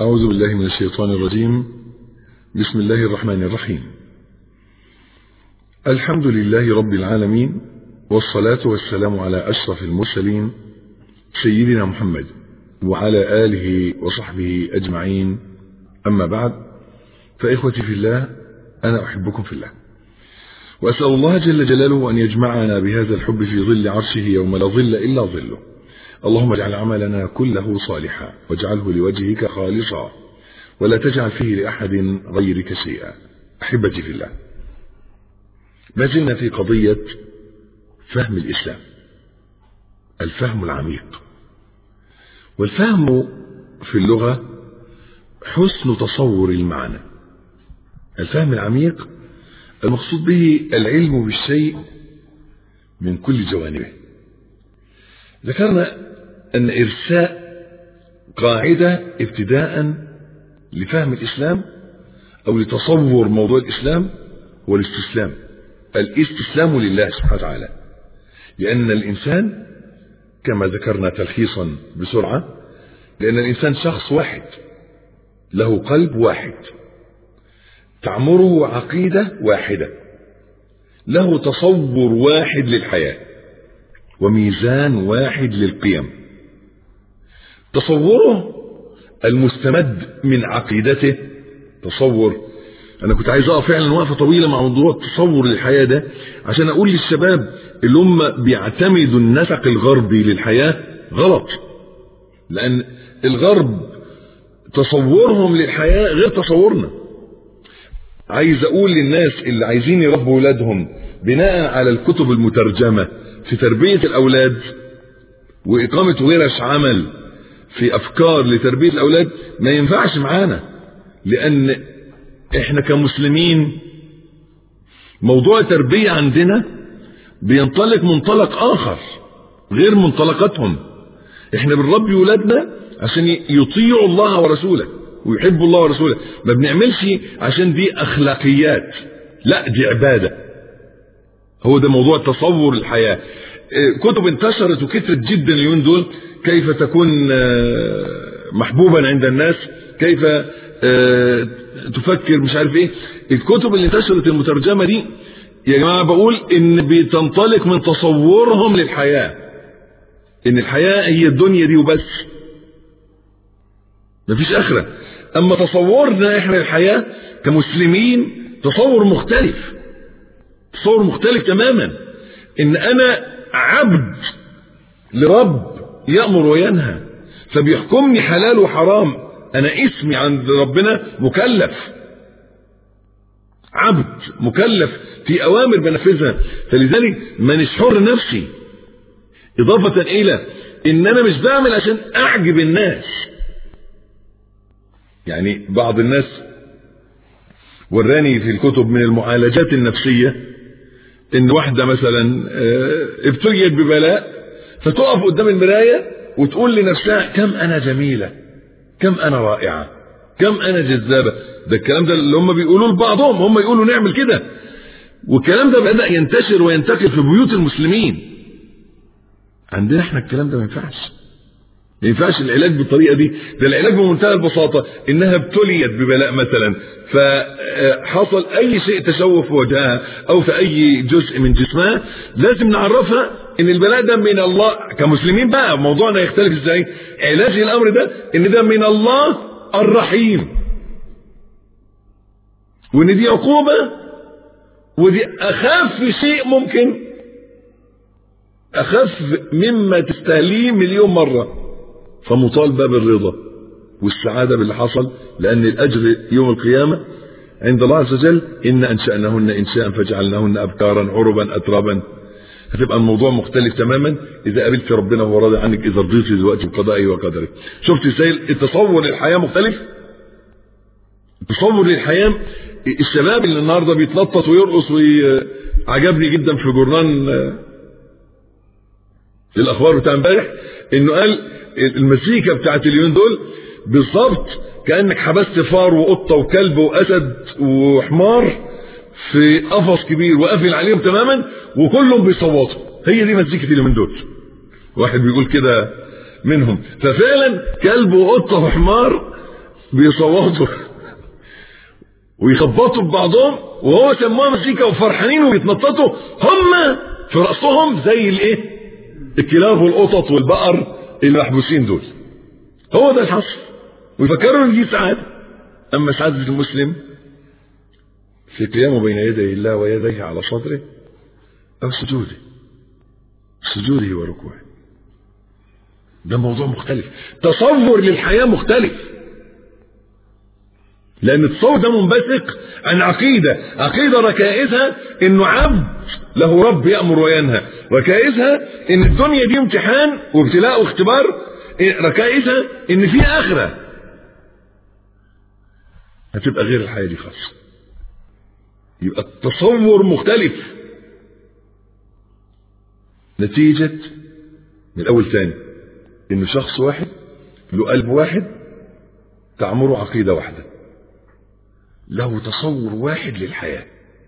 أعوذ بالله من الشيطان الرجيم بسم الله الرحمن الرحيم الحمد لله رب العالمين والصلاة والسلام على أشرف المرسلين سيدنا محمد وعلى آله وصحبه أجمعين أما بعد فإخوتي في الله أنا أحبكم في الله وأسأل الله جل جلاله أن يجمعنا بهذا الحب في ظل عرشه يوم لا ظل إلا ظله اللهم اجعل عملنا كله صالحا واجعله لوجهك خالصا ولا تجعل فيه لأحد غيرك شيئا أحبتي في الله ما زلنا في قضية فهم الإسلام الفهم العميق والفهم في اللغة حسن تصور المعنى الفهم العميق المقصود به العلم بالشيء من كل جوانبه ذكرنا أن إرساء قاعدة ابتداء لفهم الإسلام أو لتصور موضوع الإسلام هو الاستسلام الاستسلام لله سبحانه وتعالى لأن الإنسان كما ذكرنا تلخيصا بسرعة لأن الإنسان شخص واحد له قلب واحد تعمره عقيدة واحدة له تصور واحد للحياة وميزان واحد للقيم تصوره المستمد من عقيدته تصور انا كنت عايز اقف فعلا وقفه طويله مع موضوع التصور للحياه ده عشان اقول للشباب اللي هم بيعتمدوا النسق الغربي للحياه غلط لان الغرب تصورهم للحياه غير تصورنا عايز اقول للناس اللي عايزين يربوا اولادهم بناء على الكتب المترجمه في تربيه الاولاد واقامه ورش عمل في افكار لتربيه الاولاد ما ينفعش معانا لان احنا كمسلمين موضوع التربيه عندنا بينطلق منطلق اخر غير منطلقاتهم احنا بنربي ولادنا عشان يطيعوا الله ورسوله ويحبوا الله ورسوله ما بنعملش عشان دي اخلاقيات لا دي عباده هو ده موضوع تصور الحياه كتب انتشرت وكثرت جدا اليومين دول كيف تكون محبوبا عند الناس كيف تفكر مش عارف ايه الكتب اللي انتشرت المترجمه دي يا جماعه بقول ان بتنطلق من تصورهم للحياه ان الحياه هي الدنيا دي وبس مفيش اخره اما تصورنا احنا للحياه كمسلمين تصور مختلف تصور مختلف تماما ان انا عبد لرب يأمر وينهى فبيحكمني حلال وحرام انا اسمي عند ربنا مكلف عبد مكلف في اوامر بنفذها فلذلك مانيش حر نفسي اضافة الى ان انا مش بعمل عشان اعجب الناس يعني بعض الناس وراني في الكتب من المعالجات النفسية ان واحدة مثلا ابتليت ببلاء فتقف قدام المراية وتقول لنفسها كم انا جميلة كم انا رائعة كم انا جذابة ده الكلام ده اللي هم بيقولوه لبعضهم هم يقولوا نعمل كده والكلام ده بدأ ينتشر وينتقل في بيوت المسلمين عندنا احنا الكلام ده ما ينفعش ما ينفعش العلاج بالطريقه دي ده العلاج بمنتهى البساطه انها ابتليت ببلاء مثلا فحصل اي شيء تشوه في وجهها او في اي جزء من جسمها لازم نعرفها ان البلاء ده من الله كمسلمين بقى موضوعنا يختلف ازاي علاج الامر ده ان ده من الله الرحيم وان دي عقوبه ودي اخف شيء ممكن اخف مما تستهليه مليون مره فمطالبة بالرضا والسعادة باللي حصل لأن الأجر يوم القيامة عند الله عز وجل إن أنشأناهن إنشاء فجعلناهن أبكارا عربا أترابا هتبقى الموضوع مختلف تماما إذا قابلت ربنا وهو راضي عنك إذا رضيتي دلوقتي بقضائه وقدره شفت ازاي التصور للحياة مختلف التصور للحياة الشباب اللي النهارده بيتنطط ويرقص وعجبني جدا في جورنان الاخبار بتاع امبارح انه قال المزيكا بتاعت اليومين دول بالظبط كانك حبست فار وقطه وكلب واسد وحمار في قفص كبير وقافل عليهم تماما وكلهم بيصوتوا هي دي مزيكه اليومين دول واحد بيقول كده منهم ففعلا كلب وقطه وحمار بيصوتوا ويخبطوا ببعضهم وهو سموها مزيكا وفرحانين وبيتنططوا هم في رأسهم زي الايه الكلاب والقطط والبقر المحبوسين دول هو ده الحصر ويفكروا ان دي سعادة اما سعادة المسلم في قيامه بين يدي الله ويديه على صدره او سجوده سجوده وركوعه ده موضوع مختلف تصور للحياة مختلف لأن التصور ده منبثق عن عقيدة عقيدة ركائزها إنه عبد له رب يأمر وينهى ركائزها إن الدنيا دي امتحان وابتلاء واختبار ركائزها إن في آخرة هتبقى غير الحياة دي خالص يبقى التصور مختلف نتيجة من الأول تاني إنه شخص واحد له قلب واحد تعمره عقيدة واحدة له تصور واحد للحياة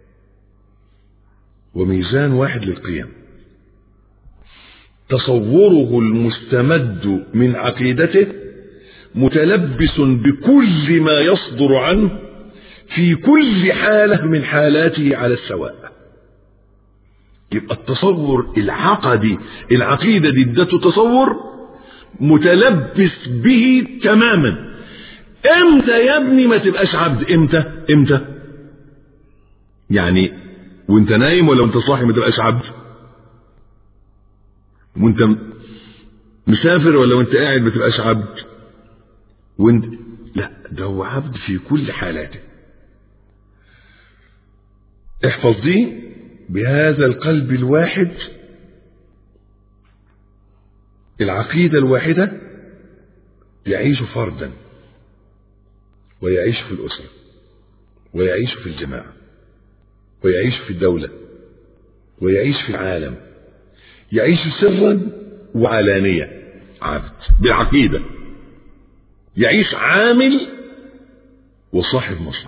وميزان واحد للقيم تصوره المستمد من عقيدته متلبس بكل ما يصدر عنه في كل حالة من حالاته على السواء يبقى التصور العقدي العقيدة دي ادته تصور متلبس به تماما امتى يا ابني ما تبقاش عبد امتى امتى يعني وانت نايم ولا وانت صاحي ما تبقاش عبد وانت مسافر ولا وانت قاعد ما تبقاش عبد وانت لا ده هو عبد في كل حالاته احفظ دي بهذا القلب الواحد العقيدة الواحدة يعيش فردا ويعيش في الأسرة ويعيش في الجماعة ويعيش في الدولة ويعيش في العالم يعيش سرا وعلانية عبد بالعقيدة يعيش عامل وصاحب مصنع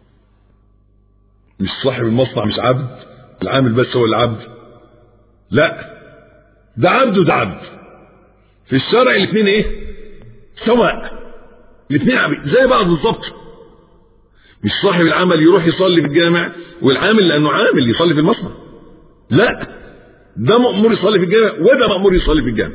مش صاحب المصنع مش عبد العامل بس هو العبد لا ده عبد وده عبد في الشرع الاثنين ايه سواء الاثنين عبد زي بعض بالظبط مش صاحب العمل يروح يصلي في الجامع والعامل لانه عامل يصلي في المصنع لا ده مأمور يصلي في الجامع وده مأمور يصلي في الجامع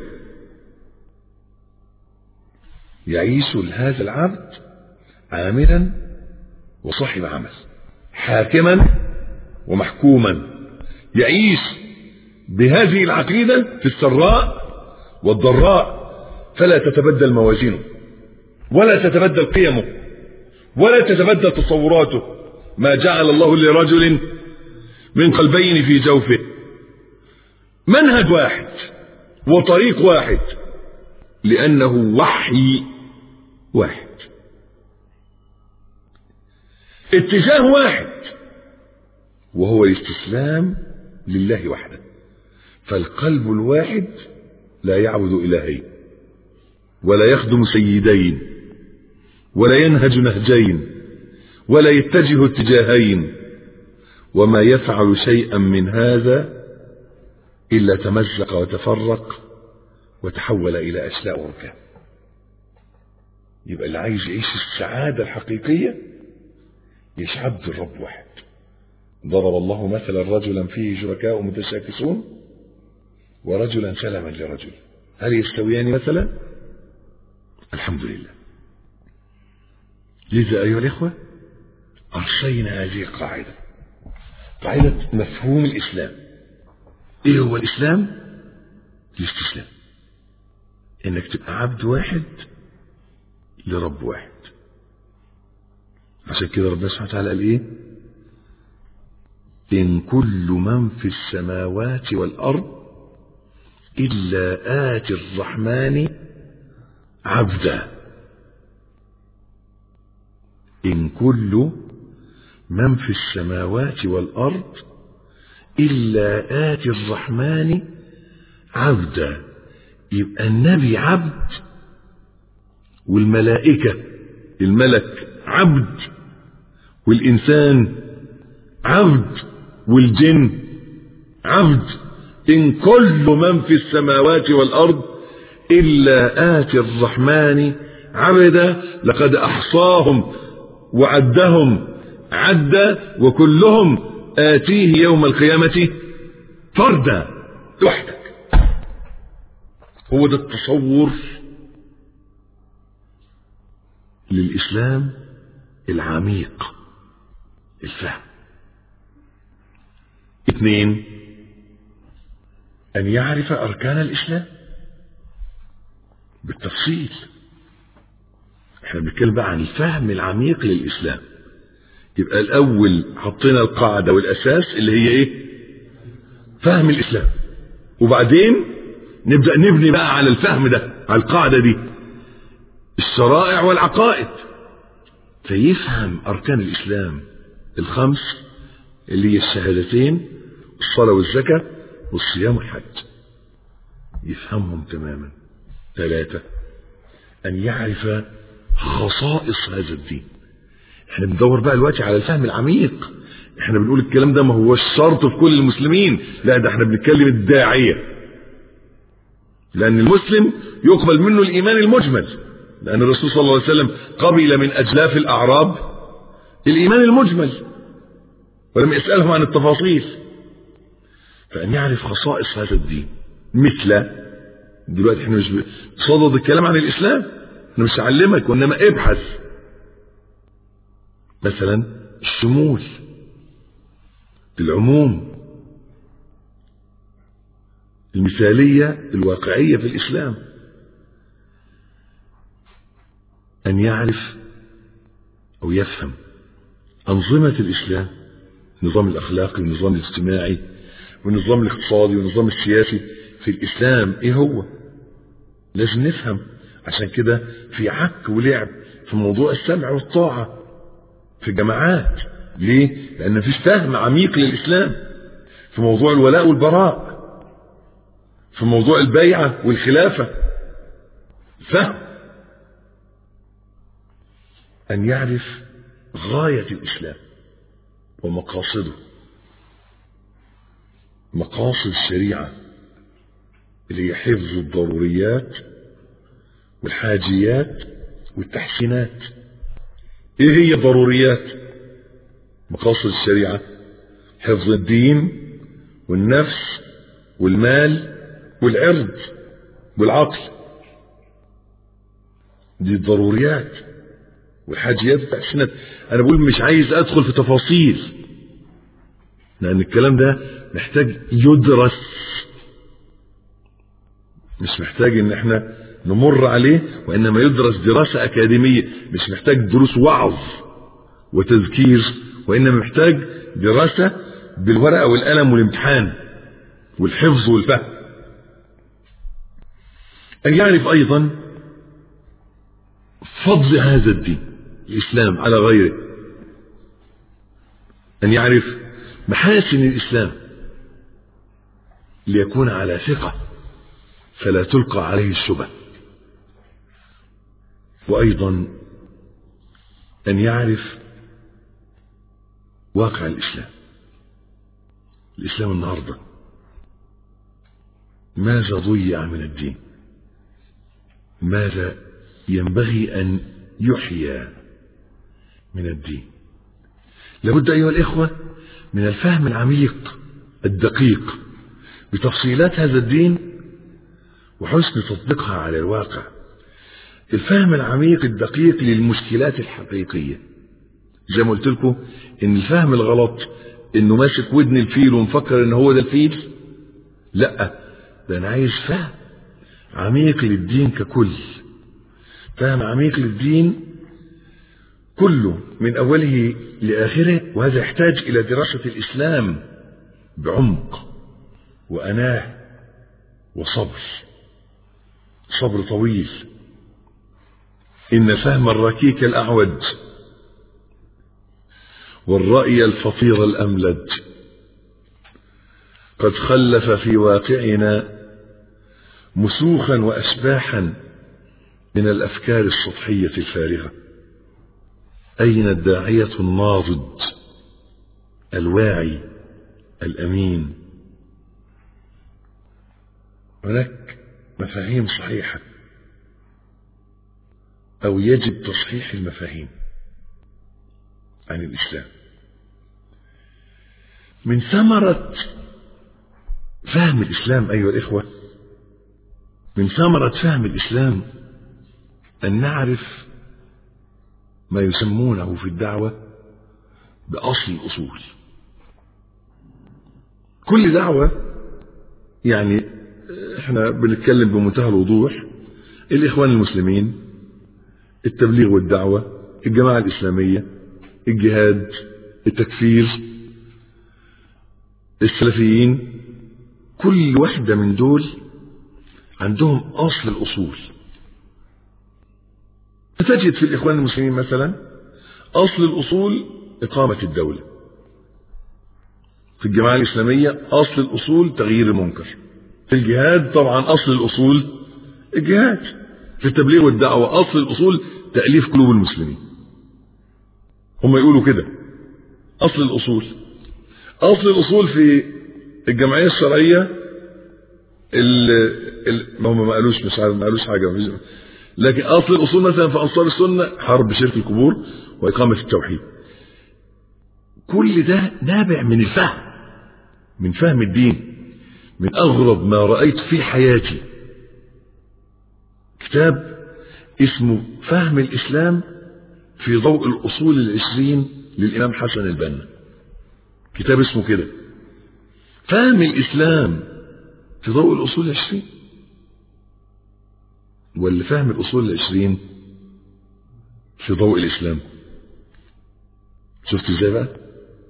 يعيش هذا العبد عاملا وصاحب عمل حاكما ومحكوما يعيش بهذه العقيدة في السراء والضراء فلا تتبدل موازينه ولا تتبدل قيمه ولا تتبدل تصوراته ما جعل الله لرجل من قلبين في جوفه منهج واحد وطريق واحد لأنه وحي واحد اتجاه واحد وهو الاستسلام لله وحده فالقلب الواحد لا يعبد إلهين ولا يخدم سيدين ولا ينهج نهجين ولا يتجه اتجاهين وما يفعل شيئا من هذا إلا تمزق وتفرق وتحول إلى أشلاء وركام يبقى اللي عايز يعيش السعادة الحقيقية يعيش عبد الرب واحد ضرب الله مثلا رجلا فيه شركاء متشاكسون ورجلا سلما لرجل هل يستويان مثلا الحمد لله لذا أيها الإخوة أرسينا هذه القاعدة قاعدة مفهوم الإسلام إيه هو الإسلام الاستسلام إنك تبقى عبد واحد لرب واحد عشان كده ربنا سبحانه وتعالى قال إيه إن كل من في السماوات والأرض إلا آتي الرحمن عبدا إن كل من في السماوات والأرض إلا آتي الرحمن عبدا يبقى النبي عبد والملائكة الملك عبد والإنسان عبد والجن عبد إن كل من في السماوات والأرض إلا آتي الرحمن عبدا لقد أحصاهم وعدهم عدا وكلهم آتيه يوم القيامة فردا لوحدك هو ده التصور للإسلام العميق الفهم اثنين أن يعرف أركان الإسلام بالتفصيل احنا بنتكلم بقى عن الفهم العميق للإسلام يبقى الأول حطينا القاعدة والأساس اللي هي إيه فهم الإسلام وبعدين نبدأ نبني بقى على الفهم ده على القاعدة دي الشرائع والعقائد فيفهم أركان الإسلام الخمس اللي هي الشهادتين الصلاة والزكاة والصيام والحج يفهمهم تماما ثلاثة أن يعرف خصائص هذا الدين احنا بندور بقى دلوقتي على الفهم العميق احنا بنقول الكلام ده ما هو الشرط في كل المسلمين لا ده احنا بنتكلم الداعية لأن المسلم يقبل منه الإيمان المجمل لأن الرسول صلى الله عليه وسلم قبل من أجلاف الأعراب الإيمان المجمل ولم يسألهم عن التفاصيل فأن يعرف خصائص هذا الدين مثل دلوقتي احنا مش صدد الكلام عن الإسلام احنا مش هعلمك وإنما ابحث مثلا الشمول العموم المثالية الواقعية في الإسلام أن يعرف أو يفهم أنظمة الإسلام النظام الأخلاقي والنظام الاجتماعي والنظام الاقتصادي والنظام السياسي في الإسلام إيه هو لازم نفهم عشان كده في عك ولعب في موضوع السمع والطاعة في الجماعات ليه؟ لأن مفيش فهم عميق للإسلام في موضوع الولاء والبراء في موضوع البيعة والخلافة فهم أن يعرف غاية الإسلام ومقاصده مقاصد الشريعة اللي هي حفظ الضروريات والحاجيات والتحسينات ايه هي الضروريات مقاصد الشريعة حفظ الدين والنفس والمال والعرض والعقل دي الضروريات والحاجيات والتحسينات انا بقول مش عايز ادخل في تفاصيل لان الكلام ده محتاج يدرس مش محتاج ان احنا نمر عليه وانما يدرس دراسة اكاديمية مش محتاج دروس وعظ وتذكير وانما محتاج دراسة بالورقة والقلم والامتحان والحفظ والفهم ان يعرف ايضا فضل هذا الدين الاسلام على غيره ان يعرف محاسن الاسلام ليكون على ثقة فلا تلقى عليه الشبه وأيضا أن يعرف واقع الإسلام الإسلام النهاردة ماذا ضيع من الدين ماذا ينبغي أن يحيى من الدين لابد أيها الإخوة من الفهم العميق الدقيق بتفصيلات هذا الدين وحسن تطبيقها على الواقع الفهم العميق الدقيق للمشكلات الحقيقية زي ما قلت لكم ان الفهم الغلط انه ماسك ودن الفيل ومفكر ان هو ده الفيل لا ده انا عايز فهم عميق للدين ككل فهم عميق للدين كله من اوله لاخره وهذا يحتاج الى دراسة الاسلام بعمق واناه وصبر صبر طويل إن فهم الركيك الأعوج والرأي الفطير الأملج قد خلف في واقعنا مسوخا وأشباحا من الأفكار السطحية الفارغة أين الداعية الناضج الواعي الأمين هناك مفاهيم صحيحة أو يجب تصحيح المفاهيم عن الإسلام من ثمرة فهم الإسلام أيها الإخوة من ثمرة فهم الإسلام أن نعرف ما يسمونه في الدعوة بأصل الأصول كل دعوة يعني احنا بنتكلم بمنتهى الوضوح الإخوان المسلمين التبليغ والدعوة الجماعة الإسلامية الجهاد التكفير السلفيين كل واحدة من دول عندهم أصل الأصول فتجد في الإخوان المسلمين مثلا أصل الأصول إقامة الدولة في الجماعة الإسلامية أصل الأصول تغيير المنكر في الجهاد طبعا أصل الأصول الجهاد في التبليغ والدعوة أصل الأصول تأليف قلوب المسلمين هم يقولوا كده أصل الأصول أصل الأصول في الجمعية الشرعية ال ال ما هم ما قالوش مش عارف ما قالوش حاجة لكن أصل الأصول مثلا في أنصار السنة حرب شرك القبور وإقامة التوحيد كل ده نابع من الفهم من فهم الدين من أغرب ما رأيت في حياتي كتاب اسمه فهم الإسلام في ضوء الأصول العشرين للإمام حسن البنا كتاب اسمه كده فهم الإسلام في ضوء الأصول العشرين ولا فهم الأصول العشرين في ضوء الإسلام شفت ازاي بقى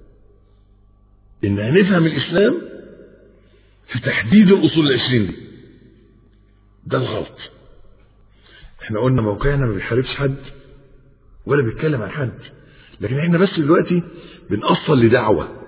إن هنفهم الإسلام في تحديد الأصول العشرين دي ده الغلط احنا قلنا موقعنا ما بيحاربش حد ولا بيتكلم عن حد لكن احنا بس دلوقتي بنأصل لدعوة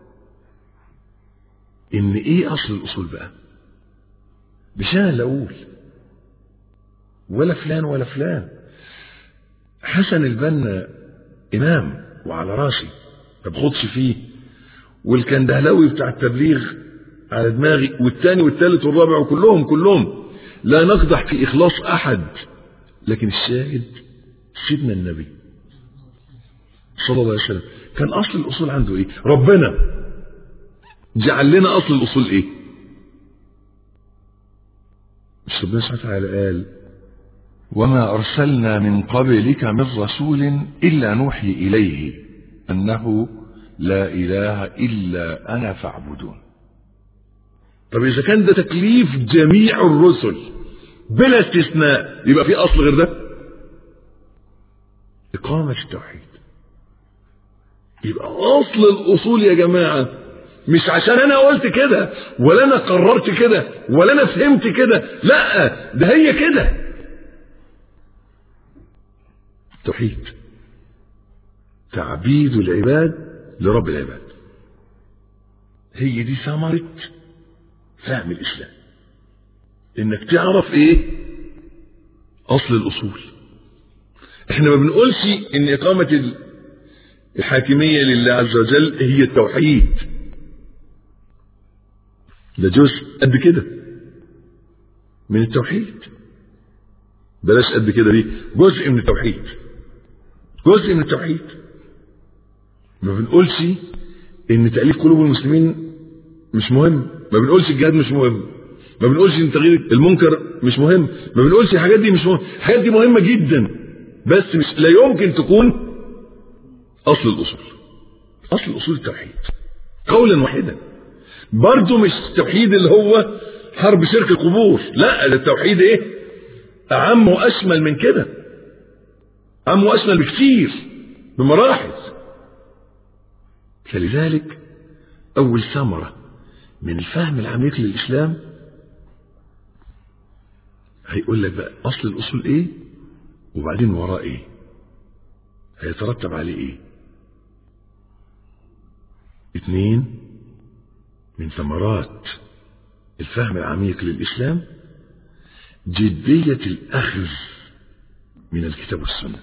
ان ايه اصل الاصول بقى مش انا اللي اقول ولا فلان ولا فلان حسن البنا امام وعلى راسي ما باخدش فيه والكندهلاوي بتاع التبليغ على دماغي والتاني والتالت والرابع وكلهم كلهم لا نقدح في اخلاص احد لكن الشاهد سيدنا النبي صلى الله عليه وسلم كان اصل الاصول عنده ايه ربنا جعل لنا اصل الاصول ايه مش ربنا سبحانه وتعالى قال وما أرسلنا من قبلك من رسول إلا نوحي إليه أنه لا إله إلا أنا فاعبدون طب اذا كان ده تكليف جميع الرسل بلا استثناء يبقى في اصل غير ده اقامه التوحيد يبقى اصل الاصول يا جماعه مش عشان انا قلت كده ولا انا قررت كده ولا انا فهمت كده لا ده هي كده التوحيد تعبيد العباد لرب العباد هي دي ثمرة فهم الإسلام إنك تعرف إيه أصل الأصول إحنا ما بنقولش إن إقامة الحاكمية لله عز وجل هي التوحيد ده جزء قد كده من التوحيد بلاش قد كده دي جزء من التوحيد جزء من التوحيد ما بنقولش ان تأليف قلوب المسلمين مش مهم ما بنقولش الجهاد مش مهم ما بنقولش ان تغيير المنكر مش مهم ما بنقولش الحاجات دي مش مهم الحاجات دي مهمة جدا بس مش لا يمكن تكون اصل الاصول اصل اصول التوحيد قولا واحدا برضه مش التوحيد اللي هو حرب شرك القبور لا ده التوحيد ايه اعم واشمل من كده اعم واشمل بكثير بمراحل فلذلك اول ثمره من الفهم العميق للاسلام هيقول لك بقى اصل الاصول ايه وبعدين وراه ايه هيترتب عليه ايه اتنين من ثمرات الفهم العميق للإسلام جدية الأخذ من الكتاب والسنة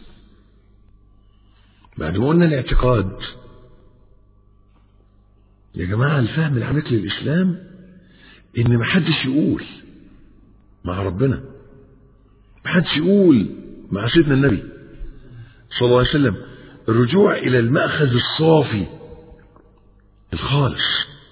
بعد ما قلنا الاعتقاد يا جماعة الفهم العميق للإسلام إن محدش يقول مع ربنا محدش يقول مع سيدنا النبي صلى الله عليه وسلم الرجوع إلى المأخذ الصافي الخالص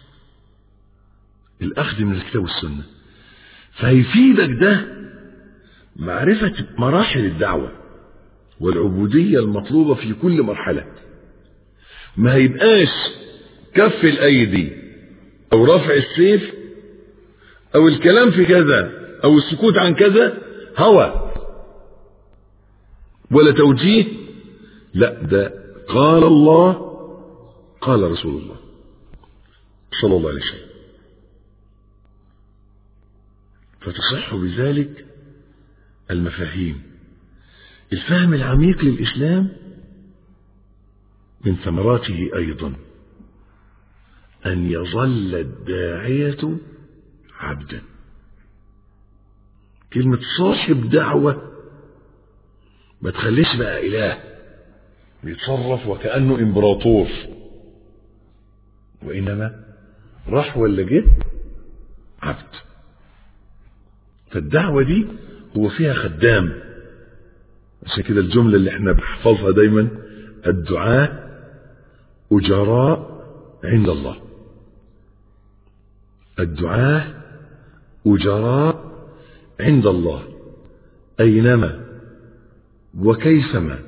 الأخذ من الكتاب والسنة فهيفيدك ده معرفة مراحل الدعوة والعبودية المطلوبة في كل مرحلة ما هيبقاش كف الأيدي أو رفع السيف أو الكلام في كذا أو السكوت عن كذا هوى ولا توجيه لا ده قال الله قال رسول الله صلى الله عليه وسلم فتصح بذلك المفاهيم الفهم العميق للإسلام من ثمراته أيضا أن يظل الداعية عبدا كلمة صاحب دعوة ما تخليش بقى إله بيتصرف وكأنه إمبراطور وإنما راح ولا جه عبد فالدعوة دي هو فيها خدام عشان كده الجملة اللي احنا بنحفظها دايما الدعاء أجراء عند الله الدعاء أجراء عند الله أينما وكيفما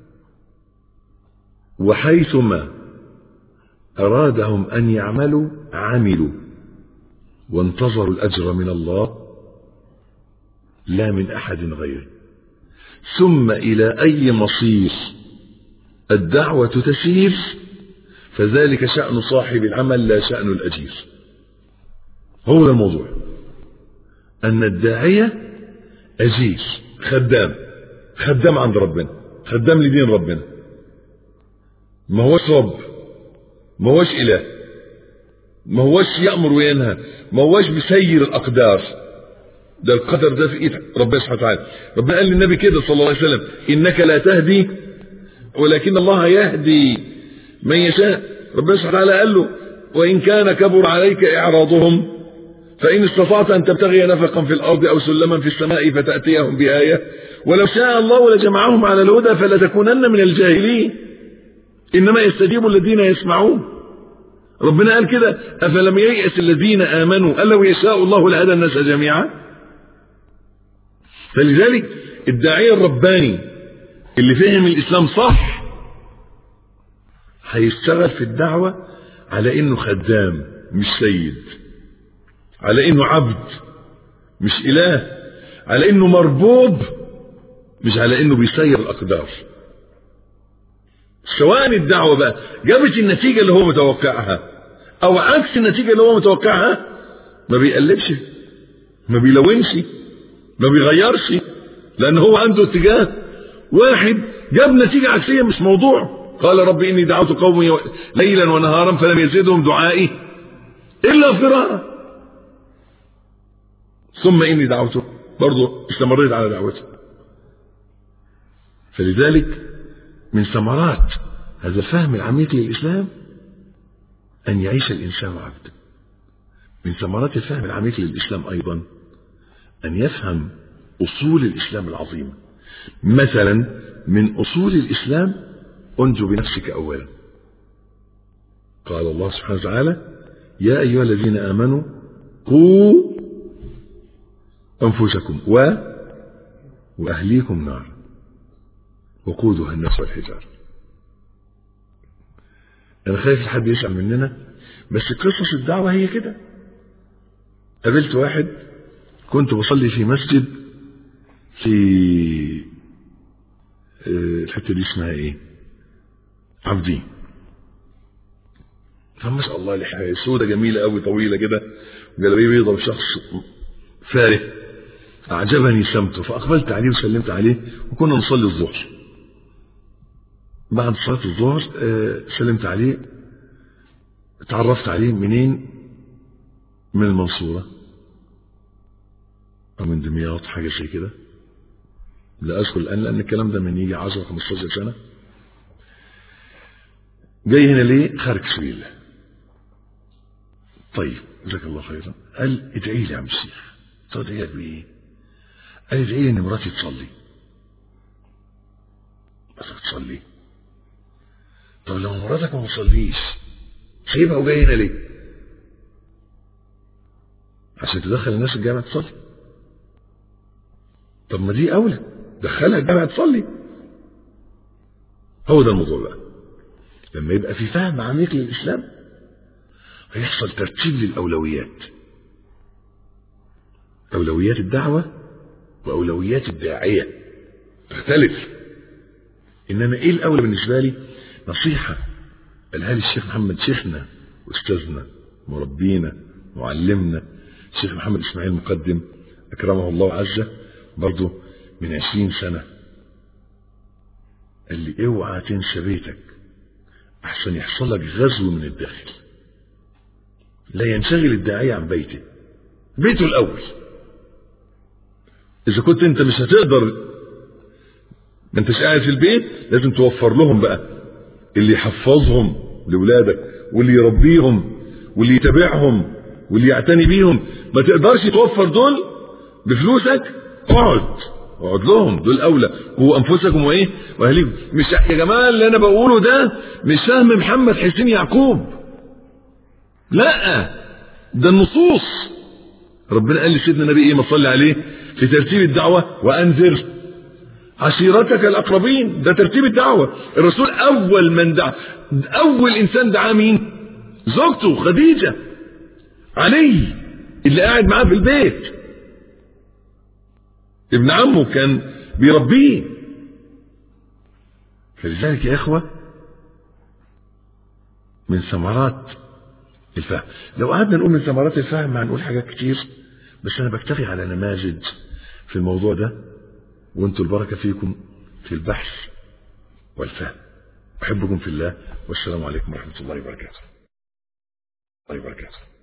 وحيثما أرادهم أن يعملوا عملوا وانتظروا الأجر من الله لا من أحد غيره ثم إلى أي مصير الدعوة تسير فذلك شأن صاحب العمل لا شأن الأجير هو ده الموضوع أن الداعية أجير خدام خدام عند ربنا خدام لدين ربنا ما هوش رب ما هوش إله ما هوش يأمر وينهى ما هوش بيسير الأقدار ده القدر ده في ايد ربنا سبحانه وتعالى ربنا قال للنبي كده صلى الله عليه وسلم انك لا تهدي ولكن الله يهدي من يشاء ربنا سبحانه وتعالى قال له وان كان كبر عليك اعراضهم فان استطعت ان تبتغي نفقا في الارض او سلما في السماء فتاتيهم بايه ولو شاء الله لجمعهم على الهدى فلتكونن من الجاهلين انما يستجيب الذين يسمعون ربنا قال كده افلم ييأس الذين امنوا قال لو يشاء الله لهدى الناس جميعا فلذلك الداعية الرباني اللي فهم الإسلام صح هيشتغل في الدعوة على إنه خدام مش سيد على إنه عبد مش إله على إنه مربوب مش على إنه بيسير الأقدار سواء الدعوة بقى جابت النتيجة اللي هو متوقعها أو عكس النتيجة اللي هو متوقعها ما بيقلبش ما بيلونش ما بيغيرش لان هو عنده اتجاه واحد جاب نتيجة عكسية مش موضوع قال رب اني دعوت قومي ليلا ونهارا فلم يزدهم دعائي الا فرارا ثم اني دعوته برضه استمريت على دعوته فلذلك من ثمرات هذا الفهم العميق للاسلام ان يعيش الانسان عبدا من ثمرات الفهم العميق للاسلام ايضا أن يفهم أصول الإسلام العظيمة مثلا من أصول الإسلام أنجو بنفسك أولا قال الله سبحانه وتعالى يا أيها الذين آمنوا قوا أنفسكم و وأهليكم نار وقودها الناس والحجار أنا خايف حد يسأل مننا بس قصص الدعوة هي كده قابلت واحد كنت بصلي في مسجد في الحته دي اسمها ايه؟ عبدين فما شاء الله لحية سودة جميلة قوي طويلة كده جلابيه بيضة وشخص فارغ أعجبني سمته فأقبلت عليه وسلمت عليه وكنا نصلي الظهر بعد صلاة الظهر سلمت عليه تعرفت عليه منين؟ من المنصورة أو من دمياط حاجة زي كده لا أذكر الآن لأن الكلام ده من يجي 10 15 سنة جاي هنا ليه؟ خارج سبيل الله طيب جزاك الله خيرا قال ادعي لي يا عم الشيخ قلت له ادعي لك بايه؟ قال ادعي لي ان مراتي تصلي بس بتصلي طب لو مراتك ما بتصليش سيبها وجاي هنا ليه؟ عشان تدخل الناس الجامعة تصلي طب ما دي أولى دخلها الجامعة تصلي هو ده الموضوع بقى لما يبقى في فهم عميق للإسلام هيحصل ترتيب للأولويات أولويات الدعوة وأولويات الداعية تختلف إنما إيه الأولى بالنسبة لي نصيحة قالها لي الشيخ محمد شيخنا وأستاذنا مربينا معلمنا الشيخ محمد إسماعيل مقدم أكرمه الله عزه برضه من عشرين سنة قال لي اوعى تنسى بيتك أحسن يحصل لك غزو من الداخل لا ينشغل الداعية عن بيته بيته الأول إذا كنت أنت مش هتقدر ما أنتش قاعد في البيت لازم توفر لهم بقى اللي يحفظهم لأولادك واللي يربيهم واللي يتابعهم واللي يعتني بيهم ما تقدرش توفر دول بفلوسك اقعد اقعد لهم دول اولى هو انفسكم وايه واهليكم مش يا جماعه اللي انا بقوله ده مش فهم محمد حسين يعقوب لا ده النصوص ربنا قال لسيدنا النبي ايه ما صلي عليه في ترتيب الدعوه وانذر عشيرتك الاقربين ده ترتيب الدعوه الرسول اول من دعا اول انسان دعا مين زوجته خديجه علي اللي قاعد معاه في البيت ابن عمه كان بيربيه فلذلك يا اخوه من ثمرات الفهم لو قعدنا نقول من ثمرات الفهم هنقول حاجات كتير بس انا بكتفي على نماذج في الموضوع ده وانتوا البركه فيكم في البحث والفهم احبكم في الله والسلام عليكم ورحمه الله وبركاته الله وبركاته